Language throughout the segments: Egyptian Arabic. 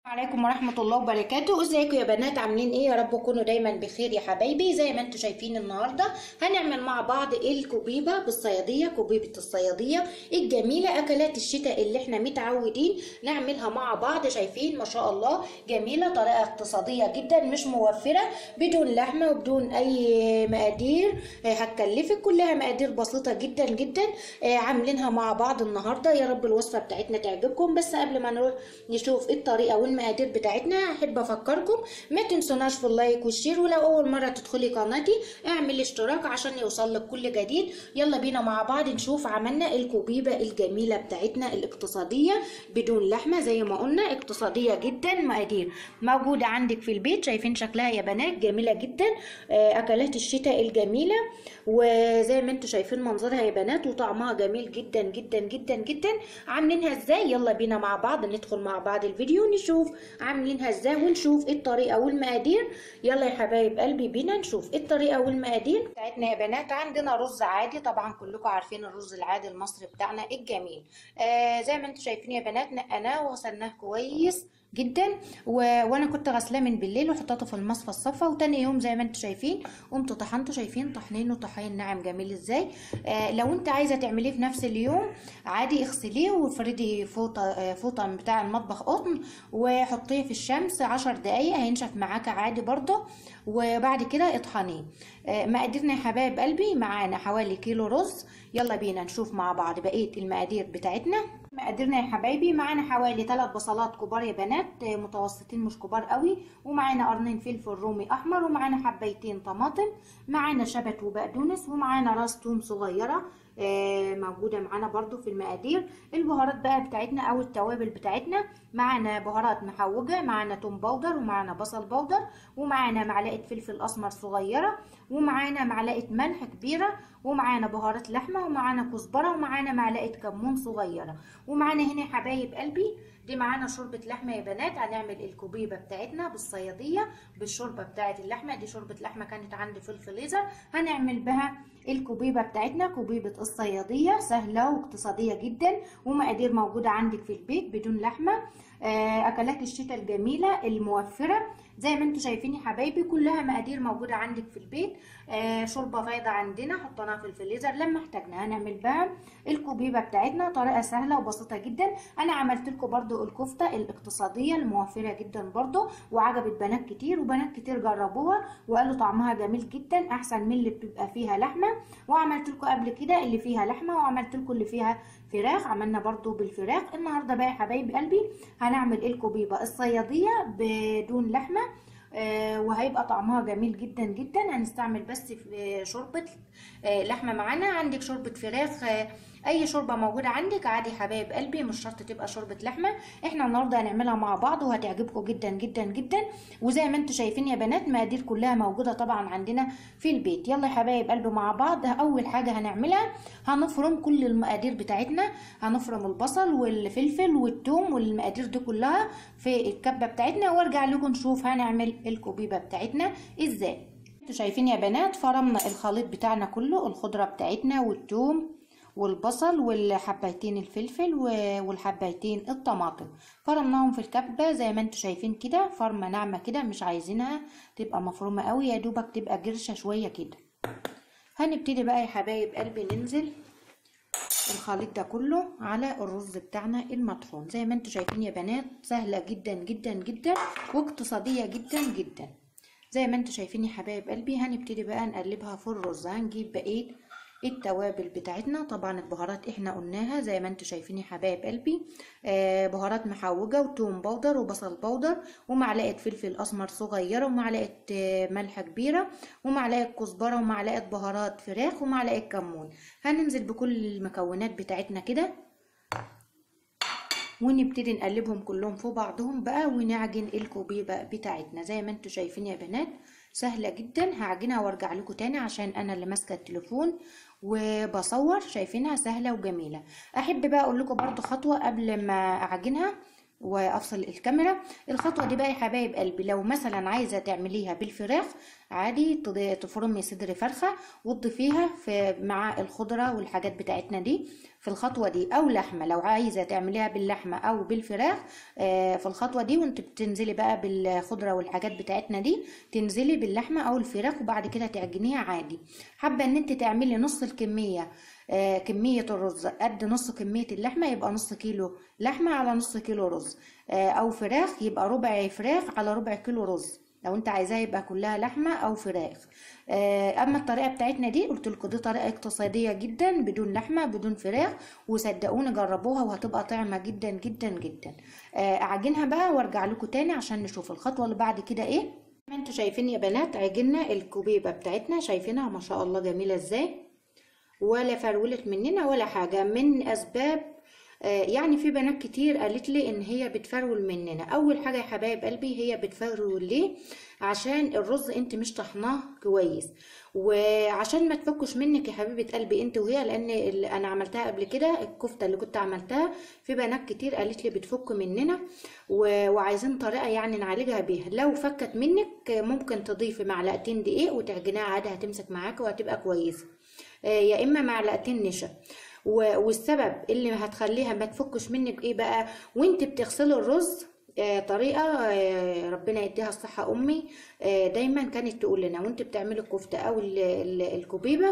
عليكم ورحمة الله وبركاته ازيكم يا بنات عاملين ايه يا رب تكونوا دايما بخير يا حبايبي زي ما انتم شايفين النهاردة هنعمل مع بعض الكوبيبة بالصيادية كوبيبة الصيادية الجميلة اكلات الشتاء اللي احنا متعودين نعملها مع بعض شايفين ما شاء الله جميلة طريقة اقتصادية جدا مش موفرة بدون لحمة وبدون اي مقادير آه، هتكلفك كلها مقادير بسيطة جدا جدا آه، عاملينها مع بعض النهاردة يا رب الوصفة بتاعتنا تعجبكم بس قبل ما نروح نشوف الطريقة والمقادير بتاعتنا احب افكركم ما تنسوناش في اللايك والشير ولو اول مرة تدخلي قناتي اعمل اشتراك عشان يوصلك كل جديد يلا بينا مع بعض نشوف عملنا الكوبيبة الجميلة بتاعتنا الاقتصادية بدون لحمة زي ما قلنا اقتصادية جدا مقادير موجودة عندك في البيت شايفين شكلها يا بنات جميلة جدا آه، اكلات الشتاء الجميلة وزي ما انتم شايفين منظرها يا بنات وطعمها جميل جدا جدا جدا جدا عاملينها ازاي يلا بينا مع بعض ندخل مع بعض الفيديو نشوف عاملينها ازاي ونشوف ايه الطريقه والمقادير يلا يا حبايب قلبي بينا نشوف ايه الطريقه والمقادير بتاعتنا يا بنات عندنا رز عادي طبعا كلكم عارفين الرز العادي المصري بتاعنا الجميل آه زي ما انتم شايفين يا بنات نقناه وغسلناه كويس جدا و... وانا كنت غسلاه من بالليل وحطيته في المصفى الصفا وتاني يوم زي ما انتم شايفين قمت طحنته شايفين طحنينه طحين ناعم جميل ازاي آه لو انت عايزه تعمليه في نفس اليوم عادي اغسليه وافردي فوطه آه فوطه بتاع المطبخ قطن وحطيه في الشمس عشر دقايق هينشف معاك عادي برضه وبعد كده اطحنيه آه مقاديرنا يا حبايب قلبي معانا حوالي كيلو رز يلا بينا نشوف مع بعض بقيه المقادير بتاعتنا مقاديرنا يا حبايبي معانا حوالي 3 بصلات كبار يا بنات آه، متوسطين مش كبار قوي ومعانا قرنين فلفل رومي احمر ومعانا حبايتين طماطم معانا شبت وبقدونس ومعانا راس توم صغيره آه، موجوده معانا برضو في المقادير البهارات بقى بتاعتنا او التوابل بتاعتنا معانا بهارات محوجه معانا توم باودر ومعانا بصل باودر ومعانا معلقه فلفل اسمر صغيره ومعانا معلقه ملح كبيره ومعانا بهارات لحمه ومعانا كزبره ومعانا معلقه كمون صغيره ومعانا هنا يا حبايب قلبي دي معانا شوربه لحمه يا بنات هنعمل الكوبيبه بتاعتنا بالصياديه بالشوربه بتاعه اللحمه دي شوربه لحمه كانت عندي في الفريزر هنعمل بها الكوبيبه بتاعتنا كوبيبه الصياديه سهله واقتصاديه جدا ومقادير موجوده عندك في البيت بدون لحمه آه، اكلات الشتاء الجميله الموفره زي ما انتم شايفين يا حبايبي كلها مقادير موجوده عندك في البيت آه، شوربه بيضه عندنا حطيناها في الفريزر لما احتاجنا هنعمل بها الكوبيبه بتاعتنا طريقه سهله وبسيطه جدا انا عملت لكم برده الكفته الاقتصاديه الموفره جدا برده وعجبت بنات كتير وبنات كتير جربوها وقالوا طعمها جميل جدا احسن من اللي بتبقى فيها لحمه وعملت لكم قبل كده اللي فيها لحمه وعملت لكم اللي فيها فراخ عملنا برضو بالفراخ النهارده بقى يا حبايب قلبي هنعمل الكوبيبه الصياديه بدون لحمه آه، وهيبقى طعمها جميل جدا جدا هنستعمل بس في شوربه آه، لحمه معانا عندك شوربه فراخ آه، اي شوربه موجوده عندك عادي حبايب قلبي مش شرط تبقى شوربه لحمه احنا النهارده هنعملها مع بعض وهتعجبكم جدا جدا جدا وزي ما انتم شايفين يا بنات مقادير كلها موجوده طبعا عندنا في البيت يلا يا حبايب قلبي مع بعض اول حاجه هنعملها هنفرم كل المقادير بتاعتنا هنفرم البصل والفلفل والثوم والمقادير دي كلها في الكبه بتاعتنا وارجع لكم نشوف هنعمل الكوبيبه بتاعتنا ازاي انتوا شايفين يا بنات فرمنا الخليط بتاعنا كله الخضره بتاعتنا والثوم والبصل والحبايتين الفلفل و- والحبايتين الطماطم فرمناهم في الكبة زي ما انتوا شايفين كده فرمة ناعمة كده مش عايزينها تبقى مفرومة قوي يا دوبك تبقى جرشة شوية كده هنبتدي بقى يا حبايب قلبي ننزل الخليط ده كله على الرز بتاعنا المطحون زي ما انتوا شايفين يا بنات سهلة جدا جدا جدا واقتصادية جدا جدا زي ما انتوا شايفين يا حبايب قلبي هنبتدي بقى نقلبها في الرز هنجيب بقية التوابل بتاعتنا طبعا البهارات احنا قلناها زي ما انتوا شايفين يا حبايب قلبي آه بهارات محوجة وتوم بودر وبصل بودر ومعلقة فلفل اسمر صغيرة ومعلقة آه ملح كبيرة ومعلقة كزبرة ومعلقة بهارات فراخ ومعلقة كمون هننزل بكل المكونات بتاعتنا كده ونبتدي نقلبهم كلهم في بعضهم بقى ونعجن الكوبيبة بتاعتنا زي ما انتوا شايفين يا بنات سهلة جدا هعجنها وارجع لكم تاني عشان انا اللي ماسكة التليفون وبصور شايفينها سهلة وجميلة احب بقى اقول لكم برضو خطوة قبل ما اعجنها وافصل الكاميرا الخطوه دي بقى يا حبايب قلبي لو مثلا عايزه تعمليها بالفراخ عادي تض- تفرمي صدر فرخه وتضيفيها في مع الخضره والحاجات بتاعتنا دي في الخطوه دي او لحمه لو عايزه تعمليها باللحمه او بالفراخ آه، في الخطوه دي وانت بتنزلي بقى بالخضره والحاجات بتاعتنا دي تنزلي باللحمه او الفراخ وبعد كده تعجنيها عادي حابه ان انت تعملي نص الكميه آه، كمية الرز قد نص كمية اللحمة يبقى نص كيلو لحمة على نص كيلو رز آه، أو فراخ يبقى ربع فراخ على ربع كيلو رز لو انت عايزاها يبقى كلها لحمة أو فراخ آه، أما الطريقة بتاعتنا دي قلت لكم دي طريقة اقتصادية جدا بدون لحمة بدون فراخ وصدقوني جربوها وهتبقى طعمة جدا جدا جدا آه، أعجنها بقى وارجع لكم تاني عشان نشوف الخطوة اللي بعد كده ايه ما انتوا شايفين يا بنات عجنا الكوبيبة بتاعتنا شايفينها ما شاء الله جميلة ازاي ولا فرولت مننا ولا حاجة من أسباب آه، يعني في بنات كتير قالت لي ان هي بتفرول مننا اول حاجه يا حبايب قلبي هي بتفرول ليه عشان الرز انت مش طحناه كويس وعشان ما تفكش منك يا حبيبه قلبي انت وهي لان اللي انا عملتها قبل كده الكفته اللي كنت عملتها في بنات كتير قالت لي بتفك مننا و- وعايزين طريقه يعني نعالجها بيها لو فكت منك ممكن تضيفي معلقتين دقيق وتعجنيها عادي هتمسك معاك وهتبقى كويسه آه، يا اما معلقتين نشا و- والسبب اللي هتخليها ما تفكش منك ايه بقى وانت بتغسلي الرز آه، طريقة آه، ربنا يديها الصحة أمي آه، دايما كانت تقول لنا وانت بتعملي الكفتة أو ال- ال- الكبيبة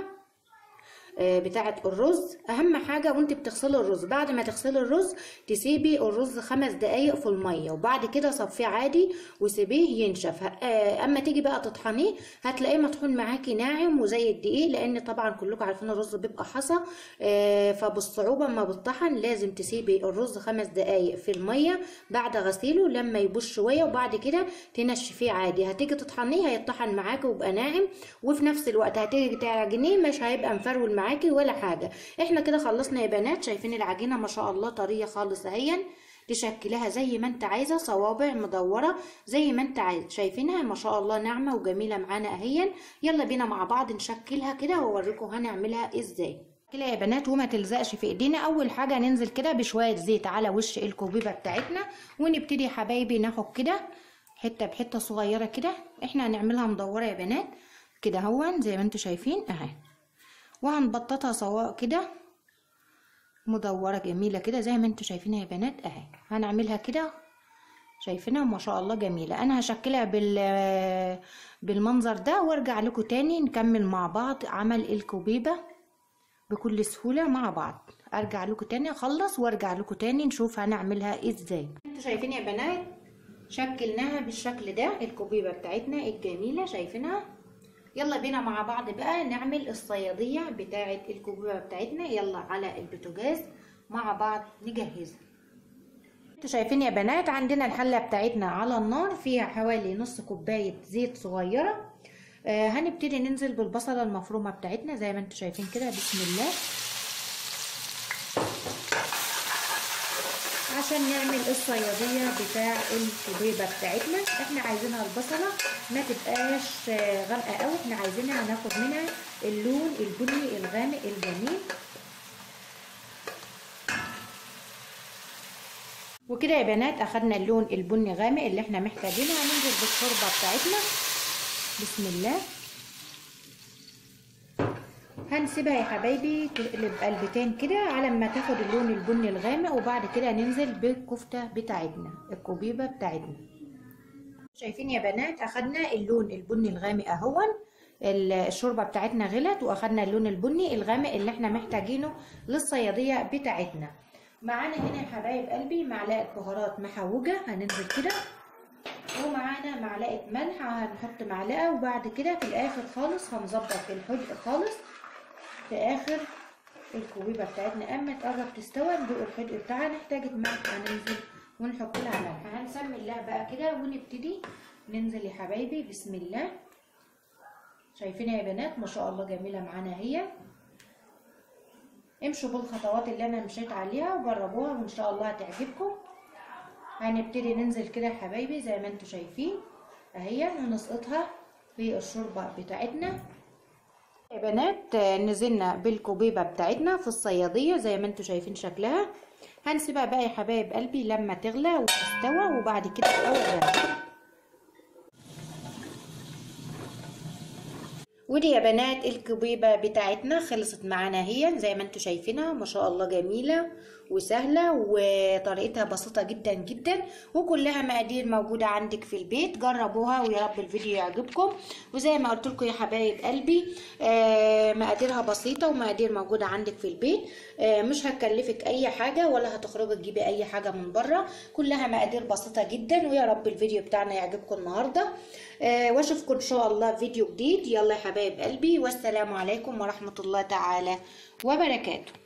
آه، بتاعة الرز أهم حاجة وانت بتغسلي الرز بعد ما تغسلي الرز تسيبي الرز خمس دقايق في المية وبعد كده صفيه عادي وسيبيه ينشف آه، أما تيجي بقى تطحنيه هتلاقيه مطحون معاكي ناعم وزي الدقيق لأن طبعا كلكم عارفين الرز بيبقى حصى آه، فبالصعوبة ما بتطحن لازم تسيبي الرز خمس دقايق في المية بعد غسيله لما يبوش شوية وبعد كده تنشفيه عادي هتيجي تطحنيه هيطحن معاكي ويبقى ناعم وفي نفس الوقت هتيجي تعجنيه مش هيبقى مفرول معاكي ولا حاجة احنا كده خلصنا يا بنات شايفين العجينة ما شاء الله طرية خالص اهيا تشكلها زي ما انت عايزة صوابع مدورة زي ما انت عايز شايفينها ما شاء الله ناعمة وجميلة معانا اهيا يلا بينا مع بعض نشكلها كده واوريكم هنعملها ازاي كده يا بنات وما تلزقش في ايدينا اول حاجة ننزل كده بشوية زيت على وش الكوبيبة بتاعتنا ونبتدي يا حبايبي ناخد كده حتة بحتة صغيرة كده احنا هنعملها مدورة يا بنات كده هون زي ما انتوا شايفين اهي وهنبططها سواء كده مدورة جميلة كده زي ما انتوا شايفينها يا بنات اهي هنعملها كده شايفينها ما شاء الله جميلة انا هشكلها بال بالمنظر ده وارجع لكم تاني نكمل مع بعض عمل الكوبيبة بكل سهولة مع بعض ارجع لكم تاني اخلص وارجع لكم تاني نشوف هنعملها ازاي انتوا شايفين يا بنات شكلناها بالشكل ده الكوبيبة بتاعتنا الجميلة شايفينها يلا بينا مع بعض بقى نعمل الصيادية بتاعة الكوبيبة بتاعتنا يلا على البوتاجاز مع بعض نجهزها انتوا شايفين يا بنات عندنا الحلة بتاعتنا على النار فيها حوالي نص كوباية زيت صغيرة آه هنبتدي ننزل بالبصلة المفرومة بتاعتنا زي ما انتوا شايفين كده بسم الله عشان نعمل الصيادية بتاع الكوبيبة بتاعتنا احنا عايزينها البصلة ما تبقاش آه، غامقة قوي احنا عايزينها هناخد منها اللون البني الغامق الجميل وكده يا بنات اخدنا اللون البني غامق اللي احنا محتاجينه هننزل بالشوربة بتاعتنا بسم الله هنسيبها يا حبايبي تقلب قلبتين كده على ما تاخد اللون البني الغامق وبعد كده ننزل بالكفتة بتاعتنا الكوبيبة بتاعتنا شايفين يا بنات اخدنا اللون البني الغامق اهون ال- الشوربة بتاعتنا غلت واخدنا اللون البني الغامق اللي احنا محتاجينه للصيادية بتاعتنا معانا هنا يا حبايب قلبي معلقة بهارات محوجة هننزل كده ومعانا معلقة ملح هنحط معلقة وبعد كده في الآخر خالص هنظبط الحدق خالص في آخر الكوبيبة بتاعتنا أما تقرب تستوى ندوق الحدق بتاعها نحتاج ملح هننزل ونحط لها ملح هنسمي الله بقى كده ونبتدي ننزل يا حبايبي بسم الله شايفينها يا بنات ما شاء الله جميلة معانا هي امشوا بالخطوات اللي انا مشيت عليها وجربوها وان شاء الله هتعجبكم هنبتدي ننزل كده يا حبايبي زي ما انتوا شايفين اهي ونسقطها في الشوربه بتاعتنا يا بنات آه، نزلنا بالكوبيبه بتاعتنا في الصياديه زي ما انتوا شايفين شكلها هنسيبها بقى يا حبايب قلبي لما تغلى وتستوى وبعد كده اوريها ودي يا بنات الكبيبة بتاعتنا خلصت معانا هي زي ما انتوا شايفينها ما شاء الله جميلة وسهلة وطريقتها بسيطة جدا جدا وكلها مقادير موجودة عندك في البيت جربوها ويا رب الفيديو يعجبكم وزي ما قلت لكم يا حبايب قلبي آه مقاديرها بسيطة ومقادير موجودة عندك في البيت آه مش هتكلفك اي حاجة ولا هتخرجي تجيبي اي حاجة من بره كلها مقادير بسيطة جدا ويا رب الفيديو بتاعنا يعجبكم النهاردة آه واشوفكم ان شاء الله فيديو جديد يلا يا حبايب قلبي والسلام عليكم ورحمة الله تعالى وبركاته